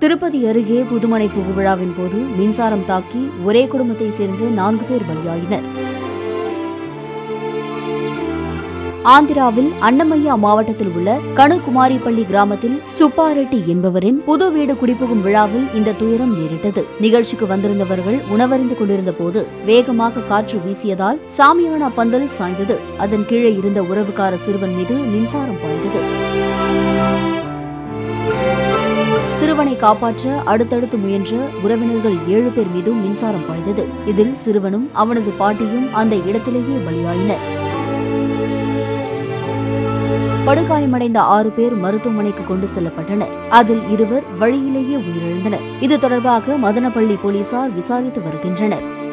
திருப்பதி அருகே புதுமனை புகுவிழாவின் போது மின்சாரம் தாக்கி ஒரே குடும்பத்தை சேர்ந்து நான்கு பேர் பலியாயினர் ஆந்திராவில் அன்னமய்யா மாவட்டத்தில் உள்ள கணுகுமாரிப்பள்ளி கிராமத்தில் சுப்பாரெட்டி என்பவரின் புது வீடு குடிபுகும் விழாவில் இந்த துயரம் நேரிட்டது நிகழ்ச்சிக்கு வந்திருந்தவர்கள் உணவறிந்து கொண்டிருந்த போது வேகமாக காற்று வீசியதால் சாமியானா பந்தல் சாய்ந்தது அதன் கீழே இருந்த உறவுக்கார சிறுவன் மீது மின்சாரம் பாய்ந்தது சிறுவனை காப்பாற்ற அடுத்தடுத்து முயன்ற உறவினர்கள் ஏழு பேர் மீதும் மின்சாரம் பாய்ந்தது இதில் சிறுவனும் அவனது பாட்டியும் அந்த இடத்திலேயே பலியாயினர் படுகாயமடைந்த ஆறு பேர் மருத்துவமனைக்கு கொண்டு செல்லப்பட்டனர் அதில் இருவர் வழியிலேயே உயிரிழந்தனர் இது தொடர்பாக மதனப்பள்ளி போலீசார் விசாரித்து வருகின்றனர்